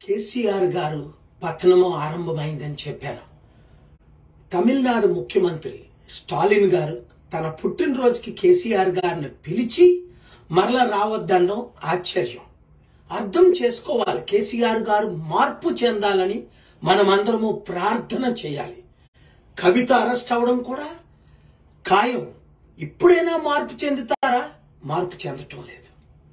కేసీఆర్ గారు పతనము ఆరంభమైందని చెప్పారు తమిళనాడు ముఖ్యమంత్రి స్టాలిన్ గారు తన పుట్టినరోజుకి కేసీఆర్ గారిని పిలిచి మరల రావద్దనడం ఆశ్చర్యం అర్థం చేసుకోవాలి కేసీఆర్ గారు మార్పు చెందాలని మనమందరము ప్రార్థన చేయాలి కవిత అరెస్ట్ అవడం కూడా ఖాయం ఇప్పుడైనా మార్పు చెందుతారా మార్పు చెందటం లేదు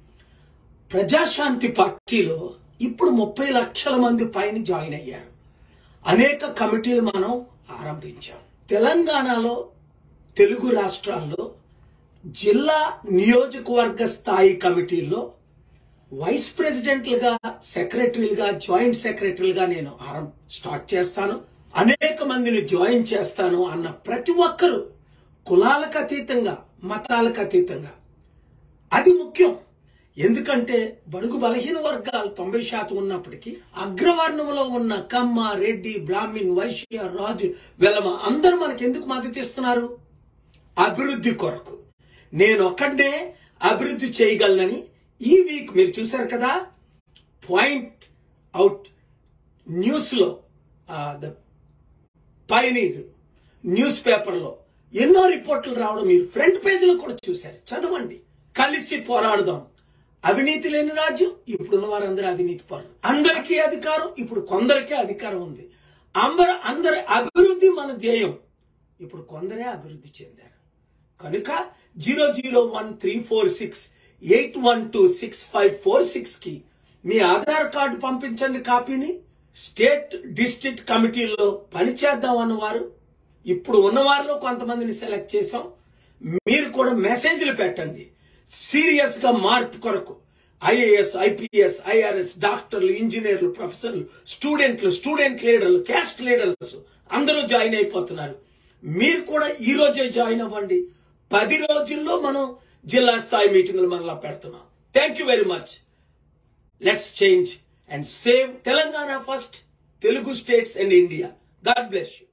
ప్రజాశాంతి పార్టీలో ఇప్పుడు ముప్పై లక్షల మంది పైన జాయిన్ అయ్యారు అనేక కమిటీలు మనం ఆరంభించాం తెలంగాణలో తెలుగు రాష్ట్రాల్లో జిల్లా నియోజకవర్గ స్థాయి కమిటీల్లో వైస్ ప్రెసిడెంట్లుగా సెక్రటరీలుగా జాయింట్ సెక్రటరీలుగా నేను ఆరం స్టార్ట్ చేస్తాను అనేక మందిని జాయిన్ చేస్తాను అన్న ప్రతి ఒక్కరూ కులాలకు అతీతంగా మతాలకు అతీతంగా అది ముఖ్యం ఎందుకంటే బడుగు బలహీన వర్గాలు తొంభై శాతం ఉన్నప్పటికీ అగ్రవర్ణంలో ఉన్న కమ్మ రెడ్డి బ్రాహ్మిన్ వైశ్య రాజు వెలమ అందరూ మనకి ఎందుకు మద్దతు ఇస్తున్నారు అభివృద్ధి కొరకు నేను ఒక్కడే అభివృద్ధి చేయగలనని ఈ వీక్ మీరు చూశారు కదా పాయింట్ అవుట్ న్యూస్ లో ద పైనీర్ న్యూస్ పేపర్లో ఎన్నో రిపోర్ట్లు రావడం మీరు ఫ్రంట్ పేజీలో కూడా చూశారు చదవండి కలిసి పోరాడదాం అవినీతి లేని రాజ్యం ఇప్పుడున్న వారందరూ అవినీతి పరులు అందరికీ అధికారం ఇప్పుడు కొందరికే అధికారం ఉంది అందరు అందరి అభివృద్ధి మన ధ్యేయం ఇప్పుడు కొందరే అభివృద్ధి చెందారు కనుక zero zero one three four six eight one two six five four six కి మీ ఆధార్ కార్డు పంపించండి కాపీని స్టేట్ డిస్ట్రిక్ట్ కమిటీల్లో పనిచేద్దాం అన్నవారు ఇప్పుడు ఉన్నవారిలో కొంతమందిని సెలెక్ట్ చేసాం మీరు కూడా మెసేజ్లు పెట్టండి సీరియస్ గా మార్పు కొరకు ఐఏఎస్ ఐపీఎస్ ఐఆర్ఎస్ డాక్టర్లు ఇంజనీర్లు ప్రొఫెసర్లు స్టూడెంట్లు స్టూడెంట్ లీడర్లు క్యాస్ట్ లీడర్స్ అందరూ జాయిన్ అయిపోతున్నారు మీరు కూడా ఈ రోజే జాయిన్ అవ్వండి పది రోజుల్లో మనం జిల్లా స్థాయి మీటింగ్లు మనలా పెడుతున్నాం thank you very much let's change and save Telangana first Telugu states and India God bless you